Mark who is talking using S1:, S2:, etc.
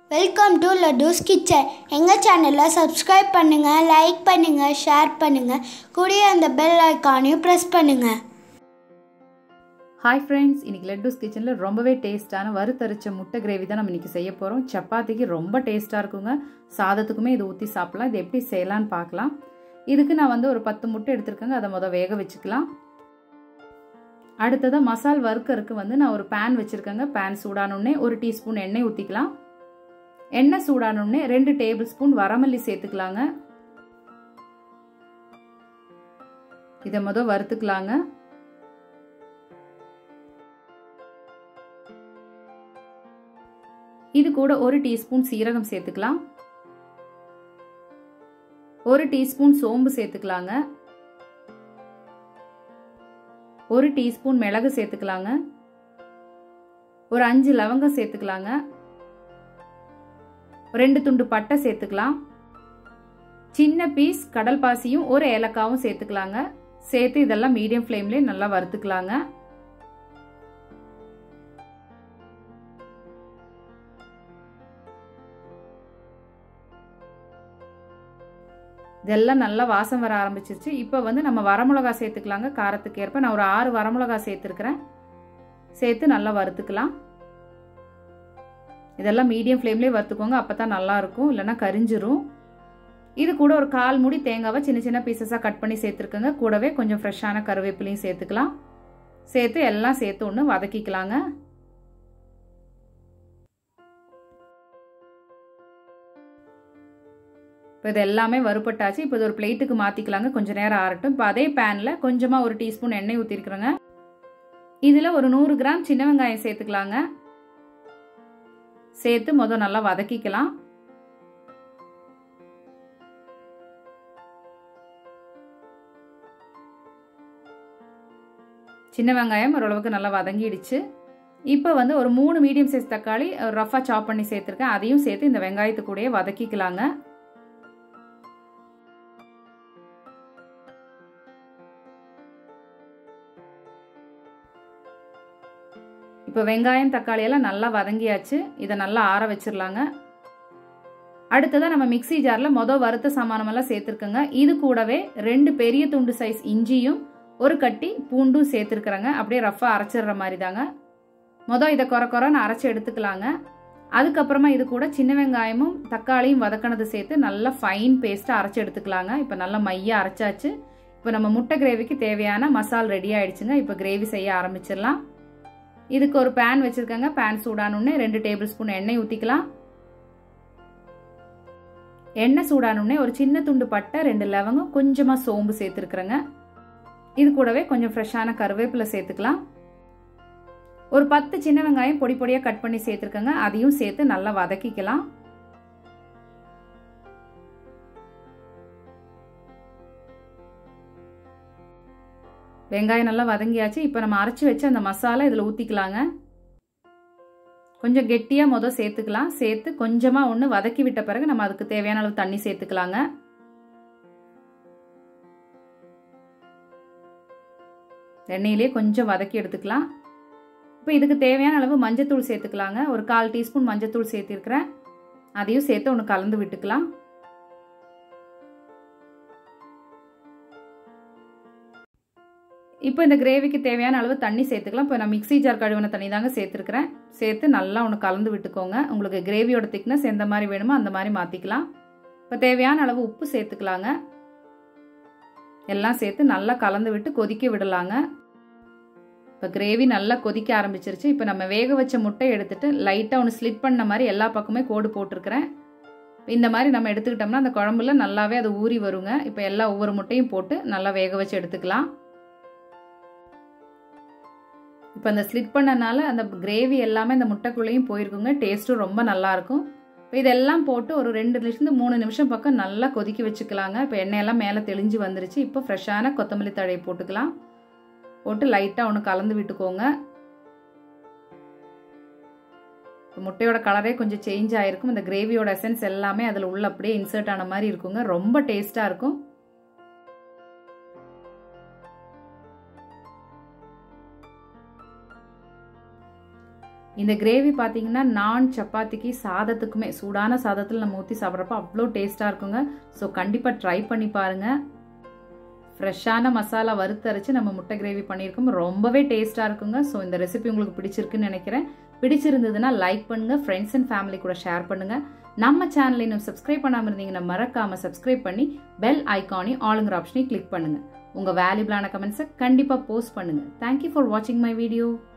S1: welcome to லட்டூஸ் kitchen எங்கள் சேனலை subscribe பண்ணுங்கள் லைக் பண்ணுங்கள் ஷேர் பண்ணுங்கள் கூடிய அந்த பெல் ஐக்கானையும் ப்ரெஸ் பண்ணுங்கள்
S2: ஹாய் ஃப்ரெண்ட்ஸ் இன்னைக்கு லெட்டூஸ் கிச்சனில் ரொம்பவே டேஸ்ட்டான வறுத்தரிச்ச முட்டை கிரேவி தான் நம்ம இன்னைக்கு செய்ய போகிறோம் சப்பாத்திக்கு ரொம்ப டேஸ்ட்டாக இருக்குங்க சாதத்துக்குமே இது ஊற்றி சாப்பிடலாம் இது எப்படி செய்யலான்னு பார்க்கலாம் இதுக்கு நான் வந்து ஒரு பத்து முட்டை எடுத்திருக்கேங்க அதை மொதல் வேக வச்சுக்கலாம் அடுத்ததாக மசால் வறுக்கறதுக்கு வந்து நான் ஒரு பேன் வச்சுருக்கேங்க பேன் சூடானோடனே ஒரு டீஸ்பூன் எண்ணெய் ஊற்றிக்கலாம் எண்ணெய் சூடானோடனே ரெண்டு டேபிள் ஸ்பூன் வரமல்லி சேர்த்துக்கலாங்க இதை மொதல் வறுத்துக்கலாங்க இது கூட ஒரு டீஸ்பூன் சீரகம் சேர்த்துக்கலாம் ஒரு டீஸ்பூன் சோம்பு சேர்த்துக்கலாங்க ஒரு டீஸ்பூன் மிளகு சேர்த்துக்கலாங்க ஒரு அஞ்சு லவங்கம் சேர்த்துக்கலாங்க ரெண்டு துண்டு பட்டை சேர்த்துக்கலாம் சின்ன பீஸ் கடல் பாசியும் ஒரு ஏலக்காவும் சேர்த்துக்கலாங்க சேர்த்து இதெல்லாம் மீடியம் ஃப்ளேம்லேயே நல்லா வறுத்துக்கலாங்க இதெல்லாம் நல்லா வாசம் வர ஆரம்பிச்சிருச்சு இப்போ வந்து நம்ம வரமிளகா சேர்த்துக்கலாங்க காரத்துக்கு ஏற்ப நான் ஒரு ஆறு வரமிளகா சேர்த்துருக்குறேன் சேர்த்து நல்லா வறுத்துக்கலாம் இதெல்லாம் மீடியம் ஃப்ளேம்லேயே வறுத்துக்கோங்க அப்போ தான் நல்லாயிருக்கும் இல்லைன்னா கரிஞ்சிரும் இது கூட ஒரு கால் முடி தேங்காவை சின்ன சின்ன பீசஸாக கட் பண்ணி சேர்த்துருக்கோங்க கூடவே கொஞ்சம் ஃப்ரெஷ்ஷான கருவேப்பிலையும் சேர்த்துக்கலாம் சேர்த்து எல்லாம் சேர்த்து ஒன்று வதக்கிக்கலாங்க இப்போ இது எல்லாமே வறுப்பட்டாச்சு இப்போ இது ஒரு பிளேட்டுக்கு மாற்றிக்கலாங்க கொஞ்சம் நேரம் ஆறட்டும் இப்போ அதே பேனில் கொஞ்சமாக ஒரு டீஸ்பூன் எண்ணெய் ஊற்றிருக்குறேங்க இதில் ஒரு நூறு கிராம் சின்ன வெங்காயம் சேர்த்துக்கலாங்க சேர்த்து மொதல் நல்லா வதக்கிக்கலாம் சின்ன வெங்காயம் ஓரளவுக்கு நல்லா வதங்கிடுச்சு இப்போ வந்து ஒரு மூணு மீடியம் சைஸ் தக்காளி ரஃபாக சாப் பண்ணி சேர்த்துருக்கேன் அதையும் சேர்த்து இந்த வெங்காயத்து கூடயே வதக்கிக்கலாங்க இப்போ வெங்காயம் தக்காளி எல்லாம் நல்லா வதங்கியாச்சு இதை நல்லா ஆற வச்சிடலாங்க அடுத்ததாக நம்ம மிக்சி ஜாரில் மொதல் வறுத்த சாமானமெல்லாம் சேர்த்துருக்கோங்க இது கூடவே ரெண்டு பெரிய துண்டு சைஸ் இஞ்சியும் ஒரு கட்டி பூண்டும் சேர்த்துருக்குறேங்க அப்படியே ரஃபாக அரைச்சிடுற மாதிரி தாங்க மொதல் இதை குறை குறைன்னு அரைச்சி எடுத்துக்கலாங்க அதுக்கப்புறமா இது கூட சின்ன வெங்காயமும் தக்காளியும் வதக்கினது சேர்த்து நல்லா ஃபைன் பேஸ்ட்டாக அரைச்சி எடுத்துக்கலாங்க இப்போ நல்லா மையாக அரைச்சாச்சு இப்போ நம்ம முட்டை கிரேவிக்கு தேவையான மசால் ரெடி ஆயிடுச்சுங்க இப்போ கிரேவி செய்ய ஆரம்பிச்சிடலாம் இதுக்கு ஒரு பேன் வச்சுருக்கேங்க பேன் சூடானோடனே ரெண்டு டேபிள் ஸ்பூன் எண்ணெய் ஊற்றிக்கலாம் எண்ணெய் சூடானோடனே ஒரு சின்ன துண்டு பட்டை ரெண்டு லவங்கம் கொஞ்சமாக சோம்பு சேர்த்துருக்குறேங்க இது கூடவே கொஞ்சம் ஃப்ரெஷ்ஷான கருவேப்பிலை சேர்த்துக்கலாம் ஒரு பத்து சின்ன வெங்காயம் பொடி பொடியாக கட் பண்ணி சேர்த்துருக்கேங்க அதையும் சேர்த்து நல்லா வதக்கிக்கலாம் வெங்காயம் நல்லா வதங்கியாச்சு இப்போ நம்ம அரைச்சி வச்சு அந்த மசாலா இதில் ஊற்றிக்கலாங்க கொஞ்சம் கெட்டியாக மொதல் சேர்த்துக்கலாம் சேர்த்து கொஞ்சமாக ஒன்று வதக்கி விட்ட பிறகு நம்ம அதுக்கு தேவையான அளவு தண்ணி சேர்த்துக்கலாங்க எண்ணெயிலே கொஞ்சம் வதக்கி எடுத்துக்கலாம் இப்போ இதுக்கு தேவையான அளவு மஞ்சத்தூள் சேர்த்துக்கலாங்க ஒரு கால் டீஸ்பூன் மஞ்சத்தூள் சேர்த்திருக்கிறேன் அதையும் சேர்த்து ஒன்று கலந்து விட்டுக்கலாம் இப்போ இந்த கிரேவிக்கு தேவையான அளவு தண்ணி சேர்த்துக்கலாம் இப்போ நான் மிக்சி ஜார் கழுவின தண்ணி தாங்க சேர்த்துருக்குறேன் சேர்த்து நல்லா ஒன்று கலந்து விட்டுக்கோங்க உங்களுக்கு கிரேவியோட திக்னஸ் எந்த மாதிரி வேணுமோ அந்த மாதிரி மாற்றிக்கலாம் இப்போ தேவையான அளவு உப்பு சேர்த்துக்கலாங்க எல்லாம் சேர்த்து நல்லா கலந்து விட்டு கொதிக்க விடலாங்க இப்போ கிரேவி நல்லா கொதிக்க ஆரம்பிச்சிருச்சு இப்போ நம்ம வேக வச்ச முட்டை எடுத்துட்டு லைட்டாக ஒன்று ஸ்லிட் பண்ண மாதிரி எல்லா பக்கமே கோடு போட்டிருக்கிறேன் இந்த மாதிரி நம்ம எடுத்துக்கிட்டோம்னா அந்த குழம்புல நல்லாவே அது ஊறி வருங்க இப்போ எல்லா ஒவ்வொரு முட்டையும் போட்டு நல்லா வேக வச்சு எடுத்துக்கலாம் இப்போ அந்த ஸ்லிட் பண்ணனால அந்த கிரேவி எல்லாமே அந்த முட்டைக்குள்ளேயும் போயிருக்குங்க டேஸ்ட்டும் ரொம்ப நல்லாயிருக்கும் இப்போ இதெல்லாம் போட்டு ஒரு ரெண்டு நிமிஷம் மூணு நிமிஷம் பக்கம் நல்லா கொதிக்க வச்சுக்கலாங்க இப்போ எண்ணெயெல்லாம் மேலே தெளிஞ்சு வந்துருச்சு இப்போ ஃப்ரெஷ்ஷான கொத்தமல்லி தழையை போட்டுக்கலாம் போட்டு லைட்டாக ஒன்று கலந்து விட்டுக்கோங்க இப்போ முட்டையோட கலரே கொஞ்சம் சேஞ்ச் ஆகிருக்கும் இந்த கிரேவியோட எசன்ஸ் எல்லாமே அதில் உள்ள அப்படியே இன்சர்ட் ஆன மாதிரி இருக்குங்க ரொம்ப டேஸ்ட்டாக இருக்கும் இந்த கிரேவி பார்த்தீங்கன்னா நான் சப்பாத்திக்கு சாதத்துக்குமே சூடான சாதத்தில் நம்ம ஊற்றி சாப்பிட்றப்ப அவ்வளோ டேஸ்ட்டாக இருக்குங்க ஸோ கண்டிப்பாக ட்ரை பண்ணி பாருங்கள் ஃப்ரெஷ்ஷான மசாலா வறுத்தரைச்சு நம்ம முட்டை கிரேவி பண்ணியிருக்கோம் ரொம்பவே டேஸ்ட்டாக இருக்குங்க ஸோ இந்த ரெசிபி உங்களுக்கு பிடிச்சிருக்குன்னு நினைக்கிறேன் பிடிச்சிருந்ததுன்னா லைக் பண்ணுங்க ஃப்ரெண்ட்ஸ் அண்ட் ஃபேமிலி கூட ஷேர் பண்ணுங்க நம்ம சேனலை இன்னும் சப்ஸ்கிரைப் பண்ணாமல் இருந்தீங்கன்னா மறக்காம சப்ஸ்கிரைப் பண்ணி பெல் ஐக்கானையும் ஆளுங்கிற ஆப்ஷனையும் கிளிக் பண்ணுங்க உங்க வேல்யூபிளான கமெண்ட்ஸை கண்டிப்பாக போஸ்ட் பண்ணுங்க தேங்க்யூ ஃபார் வாட்சிங் மை வீடியோ